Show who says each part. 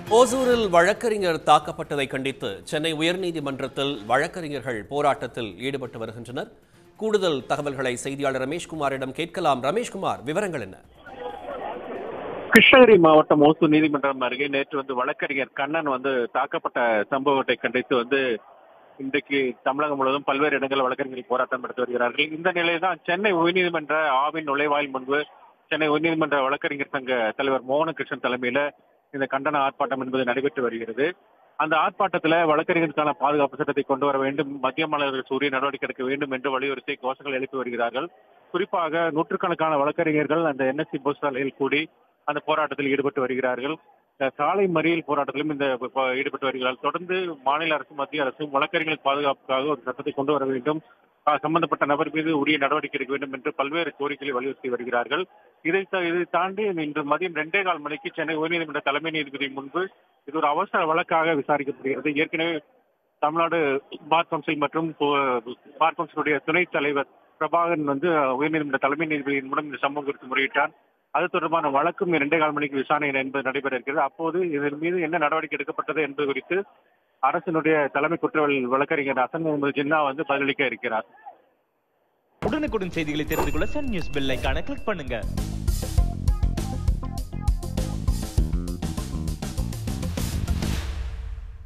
Speaker 1: ஓசூரில் வழக்கறிஞர் தாக்கப்பட்டதை கண்டித்து சென்னை உயர்நீதிமன்றத்தில் வழக்கறிஞர்கள் போராட்டத்தில் ஈடுபட்டு வருகின்றனர் கூடுதல் தகவல்களை செய்தியாளர் ரமேஷ்குமாரிடம் கேட்கலாம் ரமேஷ்குமார் விவரங்கள் என்ன
Speaker 2: கிருஷ்ணகிரி மாவட்டம் ஓசூர் நீதிமன்றம் அருகே நேற்று வந்து வழக்கறிஞர் கண்ணன் வந்து தாக்கப்பட்ட சம்பவத்தை கண்டித்து வந்து இன்றைக்கு தமிழகம் முழுவதும் பல்வேறு இடங்களில் வழக்கறிஞர்கள் போராட்டம் நடத்தி வருகிறார்கள் இந்த நிலையில் தான் சென்னை உயர்நீதிமன்ற ஆவின் நுழைவாயில் முன்பு சென்னை உயர்நீதிமன்ற வழக்கறிஞர் சங்க தலைவர் மோகனகிருஷ்ணன் தலைமையில இந்த கண்டன ஆர்ப்பாட்டம் என்பது நடைபெற்று வருகிறது அந்த ஆர்ப்பாட்டத்தில் வழக்கறிஞருக்கான பாதுகாப்பு சட்டத்தை கொண்டு வர வேண்டும் மத்திய மாநில சூரிய நடவடிக்கை எடுக்க வேண்டும் என்று வலியுறுத்தி கோஷங்கள் எழுப்பி வருகிறார்கள் குறிப்பாக நூற்றுக்கணக்கான வழக்கறிஞர்கள் அந்த என்எஸ்சி போஸ்டாலையில் கூடி அந்த போராட்டத்தில் ஈடுபட்டு வருகிறார்கள் அஹ் சாலை மறியல் போராட்டத்திலும் இந்த ப- ஈடுபட்டு வருகிறார்கள் தொடர்ந்து மாநில அரசும் மத்திய அரசும் வழக்கறிஞர்கள் பாதுகாப்புக்காக ஒரு சட்டத்தை கொண்டு வர வேண்டும் அஹ் சம்பந்தப்பட்ட நபர் மீது உரிய நடவடிக்கை எடுக்க வேண்டும் என்று பல்வேறு கோரிக்கைகளை வலியுறுத்தி வருகிறார்கள் இதை த- இதை தாண்டி இன்று மதியம் ரெண்டே கால் மணிக்கு சென்னை உயர்நீதிமன்ற தலைமை நீதிபதி முன்பு இது ஒரு அவசர வழக்காக விசாரிக்கப்படுகிறது ஏற்கனவே தமிழ்நாடு பார் கவுன்சில் மற்றும் போ- பார் கவுன்சிலுடைய துணைத் தலைவர் பிரபாகரன் வந்து உயர்நீதிமன்ற தலைமை நீதிபதியின் மூலம் இந்த சம்பவம் குறித்து முறையிட்டார் அது தொடர்பான வழக்கும் இரண்டே கால் மணிக்கு விசாரணை என்பது நடைபெற இருக்கிறது அப்போது இதன் மீது என்ன நடவடிக்கை எடுக்கப்பட்டது என்பது குறித்து அரசினுடைய தலைமை குற்றவியல் வழக்கறிஞர் அசன் முகமது ஜின்னா வந்து பதிலளிக்க இருக்கிறார்
Speaker 3: உடனுக்குடன் செய்திகளை தெரிந்து கொள்ள சன் நியூஸ் பெல் ஐகானை கிளிக் பண்ணுங்க